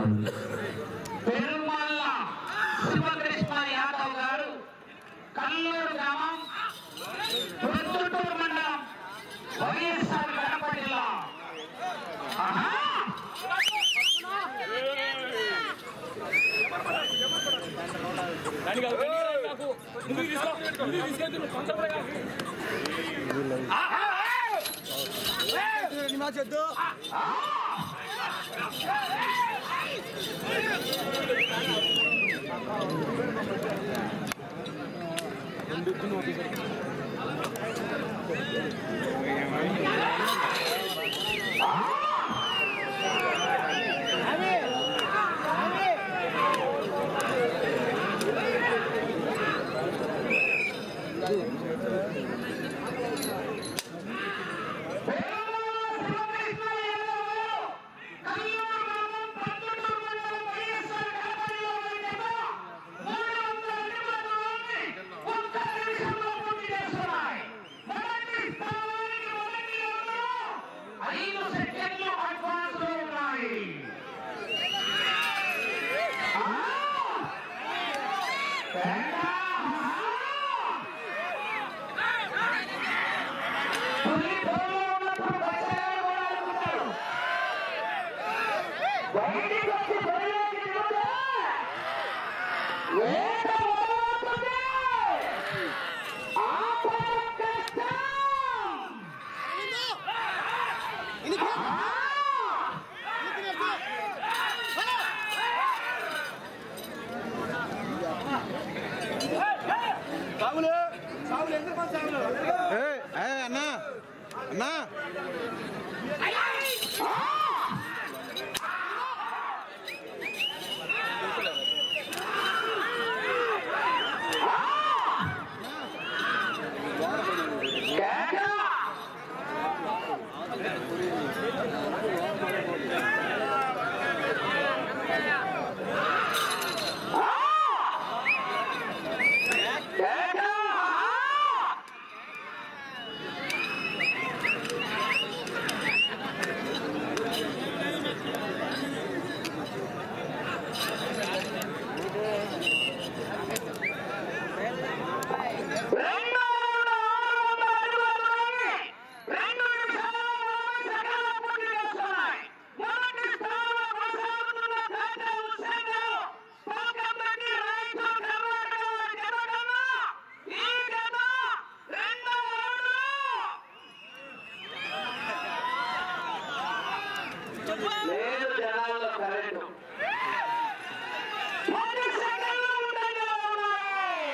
పెరుమల్ల శివకృష్ణ యాదవ్ గారు కల్లూరు గ్రామం ప్రొద్దుటూరు మండలం వైఎస్ఆర్ కడప జిల్లా ఆహా! దానికి అది పెళ్లి కాదు నాకు. ముందుకు తీసుకో ముందుకు తీసుకెళ్తే నువ్వు తొందరగా కాకు. ఐదు సెకండ్లు అడ్వాన్స్ లో ఉన్నాయి పులి తోలు ఉన్నప్పుడు బచ్చాలు కూడా అనుకుంటారు బయటికి వచ్చి బరిలోకి దిగుతే వేట మొదలవుతుంది. ఆపడం కష్టం. ఏయ్, ఏయ్, అన్నా అన్నా కేక. కేక. రెండు వందల ఆరు వందల అడుగులలోని రెండు నిమిషాల నలభై సెకండ్ల పూర్తి చేస్తున్నాయి. మొదటి స్థానంలో కొనసాగుతున్న తాజా హుస్సేన్ గారు పాకంరెడ్డి రాయచూర్ కర్ణాటక వారి జత కన్నా ఈ జత రెండవ రౌండ్లో లేదు జనాల్లో కరెంటు పది సెకండ్లు ఉండగా ఉన్నాయి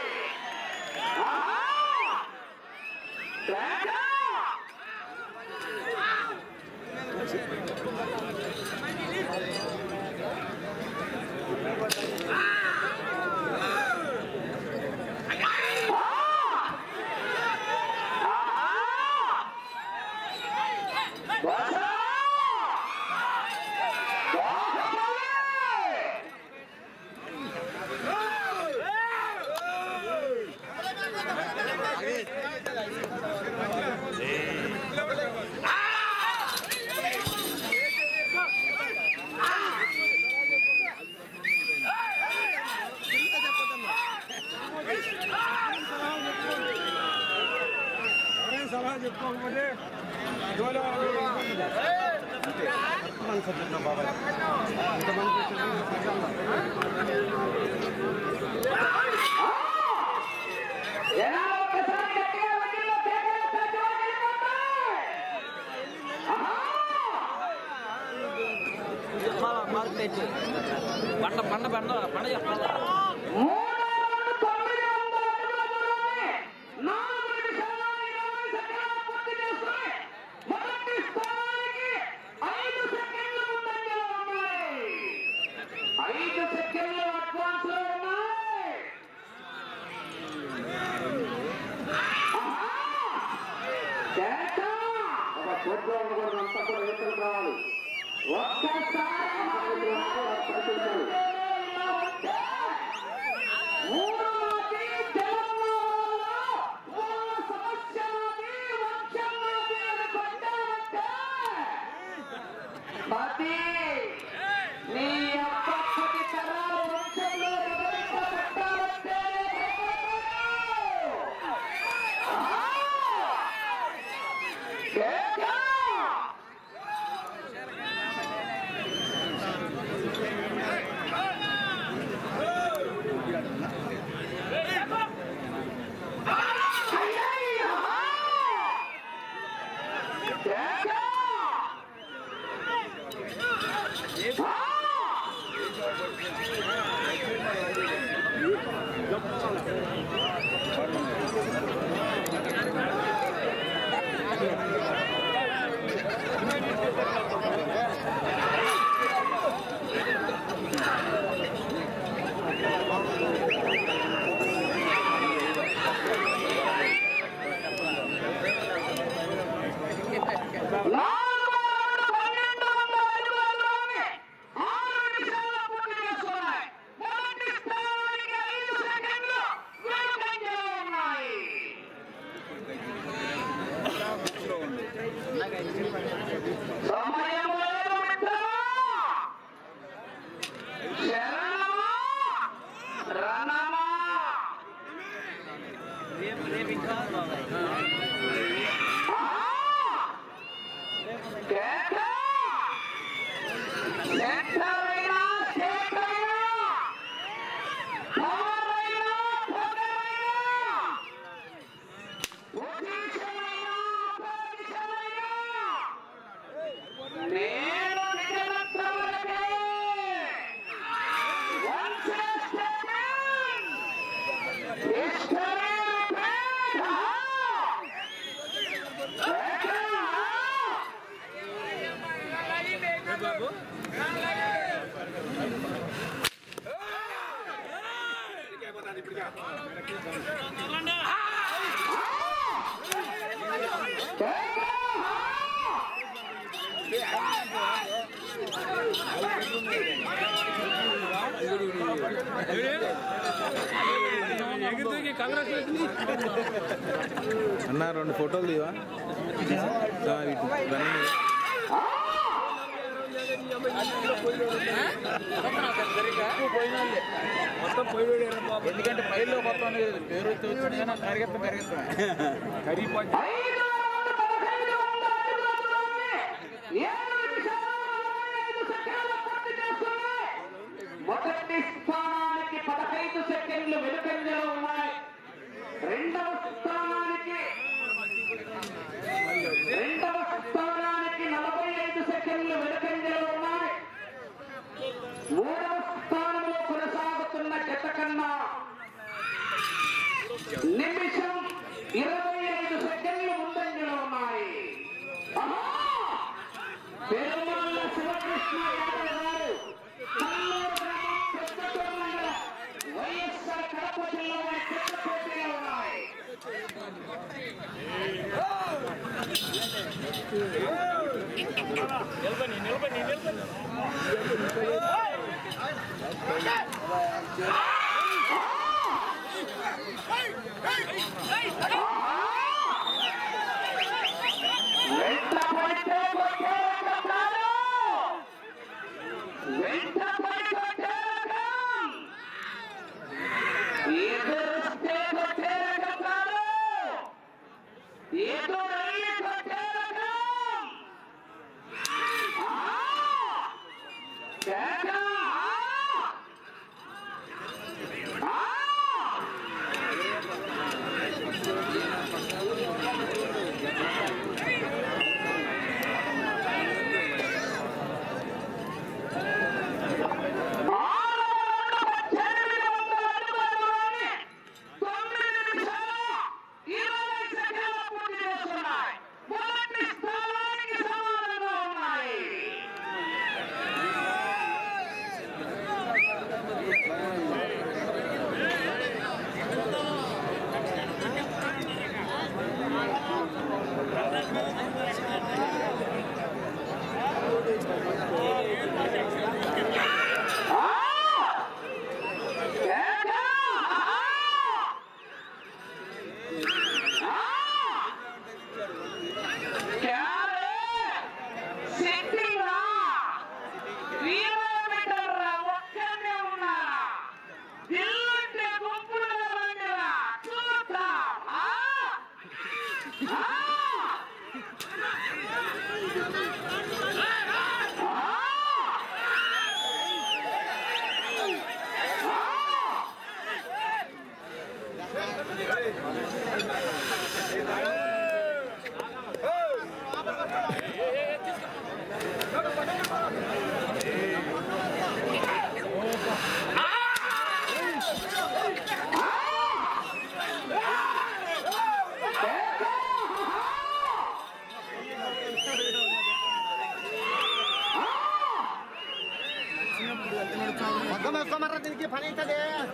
సలహా చెప్పుకోకపోతే ఎలా ఒక్కసారి గట్టిగా వడ్డీలో కేకలు పెట్టవాలి పండ పండ పండ పండ చెప్పాలి మూడు వందల తొమ్మిది వందల అడుగుల దూరాన్ని నాలుగు నిమిషాల ఇరవై సెకండ్ల పూర్తి చేసుకుని మొదటి స్థానానికి ఐదు సెకండ్లు ముందంజలో ఉన్నాయి ఐదు సెకండ్లు అడ్వాన్స్ లో ఉన్నాయి ఆహా! కేక! ఒక చోట్ల ఉండకూడదు అంతా కూడా యువతలకు రావాలి ఒక్కసారి ఊరులోకి తెలంగాణలో వాళ్ళ సమస్యలోకి వంశంలోకి అది పడ్డామంటే పది నీ అప్ప సమయం లేదు మిత్రమా శరణమా రణమా కేక శక్తరైన శేఖరైన పవరైన పగరైన ఉదీశమైన అపరిశమైన నేను నిజరత్నములకే వంశస్థాపన హిస్టరీ రిపీట్ ఎగిరితే కాంగ్రెస్ అన్న రెండు ఫోటోలు దివా రన్నింగ్ మొత్తం పోయి ఎందుకంటే పైర్లో కొత్త పేరు వచ్చింది కానీ పరిగెత్తం పరిగెత్తం కరిగిపోయి ఐదు వందల పదహైదు వందల అడుగులలోనే ఏడు నిమిషాల ఐదు సెకండ్ల పూర్తి చేస్తున్నాయి. మొదటి స్థానానికి పదహైదు సెకండ్లు వెనుకంజలో ఉన్నాయి రెండవ స్థానానికి రెండవ స్థానానికి నలభై ఐదు సెకండ్లు వెనుకంజలో ఉన్నాయి మూడవ స్థానంలో కొనసాగుతున్న జత కన్నా నిమిషం ఇరవై ఐదు సెకండ్లు ముందంజలో ఉన్నాయి ఆహా! పెరుమాళ్ళ శివకృష్ణ యాదవ్ గారు కల్లూరు గ్రామం పెద్దపల్లి మండలం వైఎస్ఆర్ కడప జిల్లా వారి పెద్ద పోటీలో ఉన్నాయి నిలబడి నిలబడి నిలబడి వెంట పడితే కొట్టే రకం కాదు. వెంట పడి కొట్టే రకం. ఎదురిస్తే కొట్టే రకం కాదు. ఎదురెళ్ళి కొట్టే రకం. ఆ! కేక! ఆ! ఆ! ఆ మొత్తం వేసుకోమర్రా దీనికి పని అవుతుంది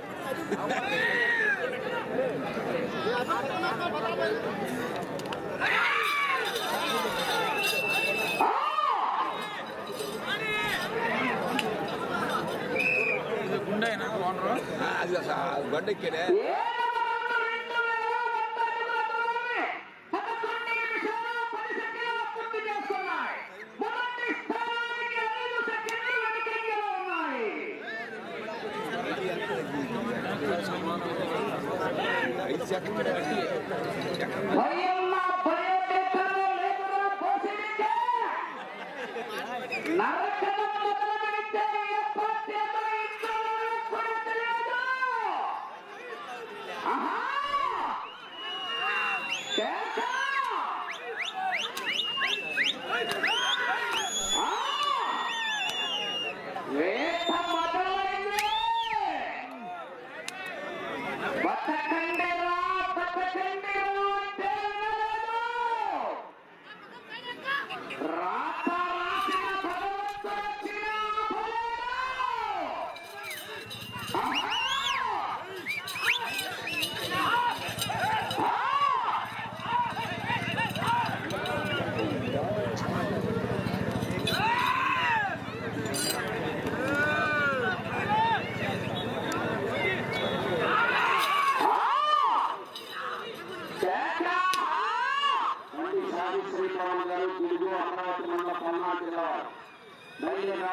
ఇది గుండె ఓనరు అది బండెక్కేనే ఐదు సెకండ్ భయమ్మ భయపెట్టరు లేకురా పోసిడికే. నరకడం మొదలు పెడితే ఎప్పటికీ ఇంట్లో కూడా తెలియదు. ఆహా! కేక! ఆ! వేట మొదలైంది బతకండిరా బతకండిరా అంటే వినలేదు. రాత రాసిన భగవంతుడు వచ్చినా ఆపలేడు. ఆహా! సారి శ్రీరామ గారు తిరుగు అమరావతి మండల పల్నాడు జిల్లా వారు. ధైర్యంగా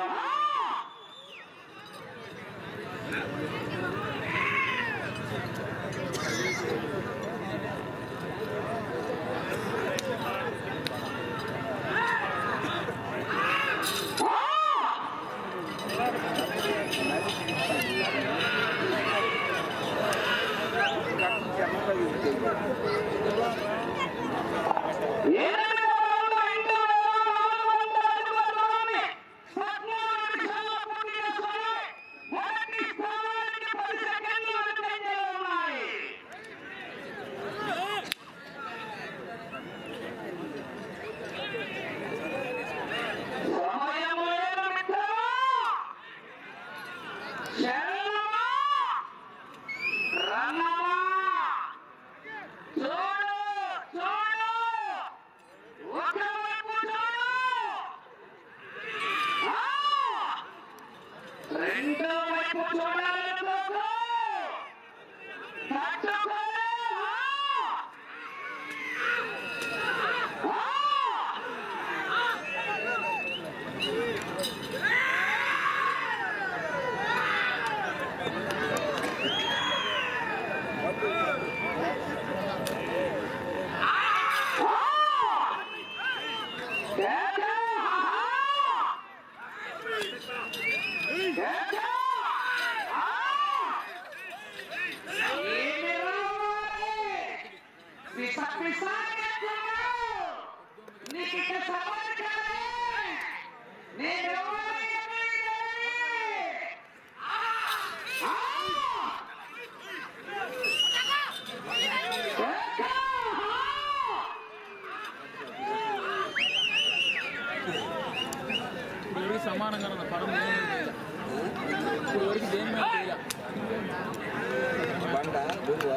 చూడు చూడు ఒకవైపు చూడు ఆ! రెండో వైపు చూడాలి నువ్వు. తట్టుకోలే. ఆ! ఆ! ఇప్పుడు ఎవరికి సమానంగా ఉన్న పరం ఇప్పుడు ఎవరికి దేని మీద చేయాలి బండ గురువా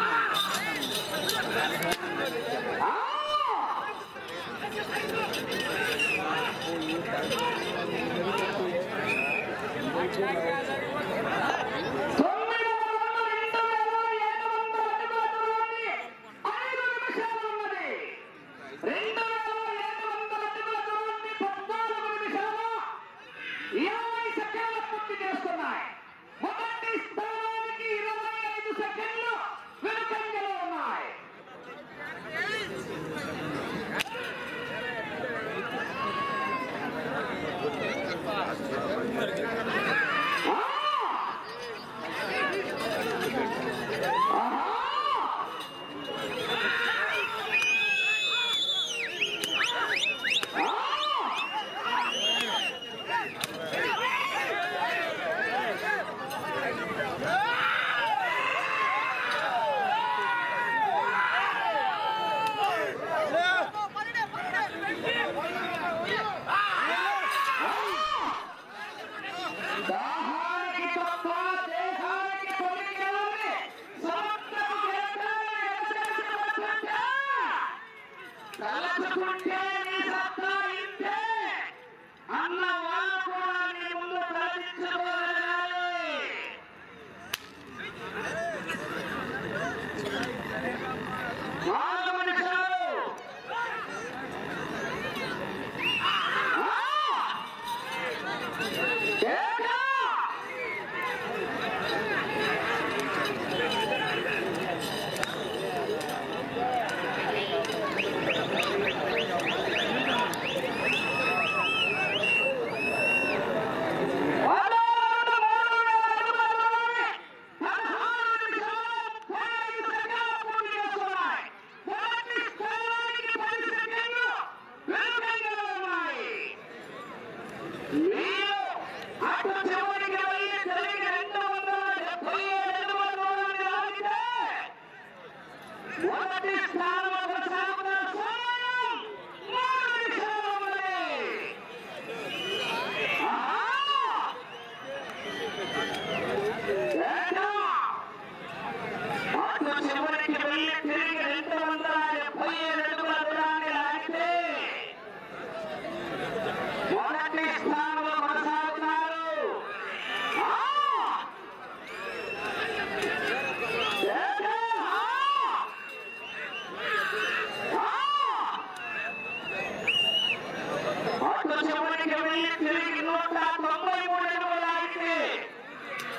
ఇరవై సెకండ్ల పూర్తి చేస్తున్నాయి మొదటి స్థానానికి ఇరవై ఐదు సెకండ్లు వెనుకంజలో ఉన్నాయి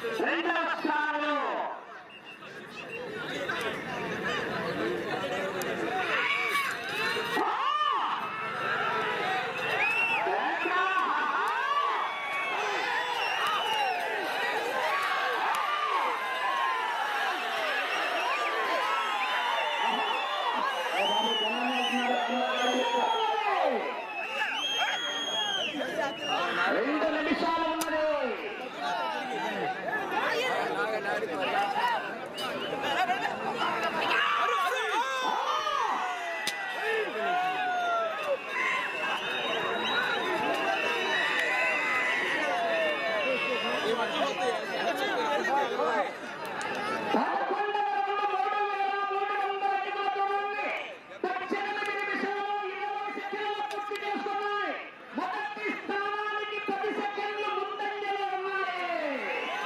రెండవ స్థానంలో రెండు నిమిషాలు ఉన్నది పదకొండవ రౌండ్ మూడు వేల మూడు వందల అడుగుల దూరాన్ని పద్దెనిమిది నిమిషాలు ఇరవై సెకండ్లు పూర్తి చేసుకున్నాయి మొదటి స్థానానికి పది సెకండ్లు ముందంజలో ఉన్నాయి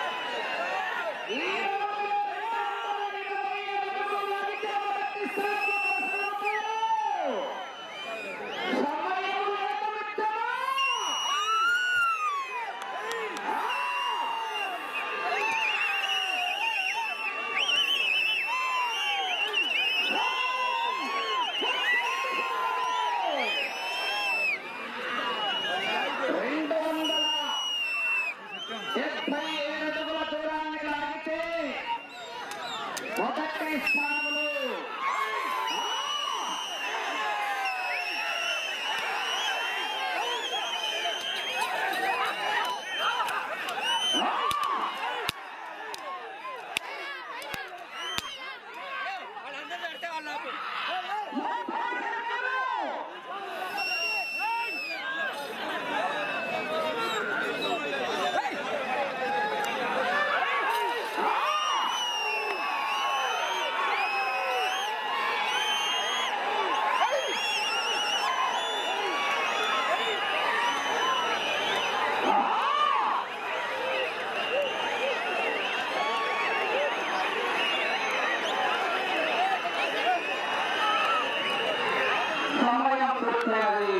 ఈ రౌండ్లో రెండు వందల ఇరవై అడుగులు లాగితే మొదటి స్థానంలో కొనసాగుతారు. సమయం లేదు మిత్రమా. రెండు వందల డెబ్బై ఏడు అడుగుల దూరాన్ని లాగితే మొదటి స్థానంలో సమయం పూర్తయింది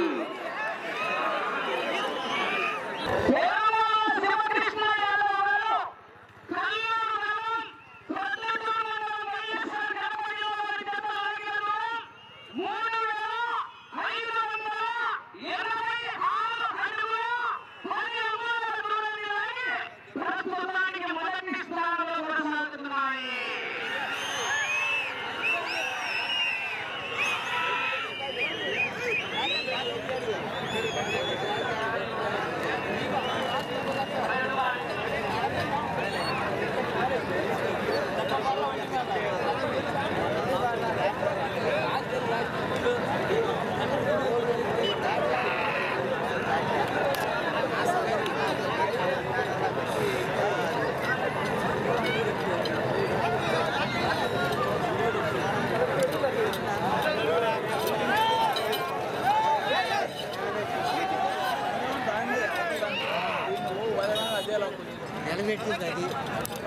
కేవలం శివకృష్ణ యాదవ్ గారు కళ్యాణ మండలం ప్రొద్దుటూరు మండలం వైఎస్ఆర్ కడప వారి జత లాగిన దూరం మూడు వేల ఐదు వందల ఇరవై ఆరు అడుగుల పది అంగుళాల దూరాన్ని లాగి ప్రస్తుతానికి మొదటి స్థానంలో కొనసాగుతున్నాయి నిలబెట్టింది అది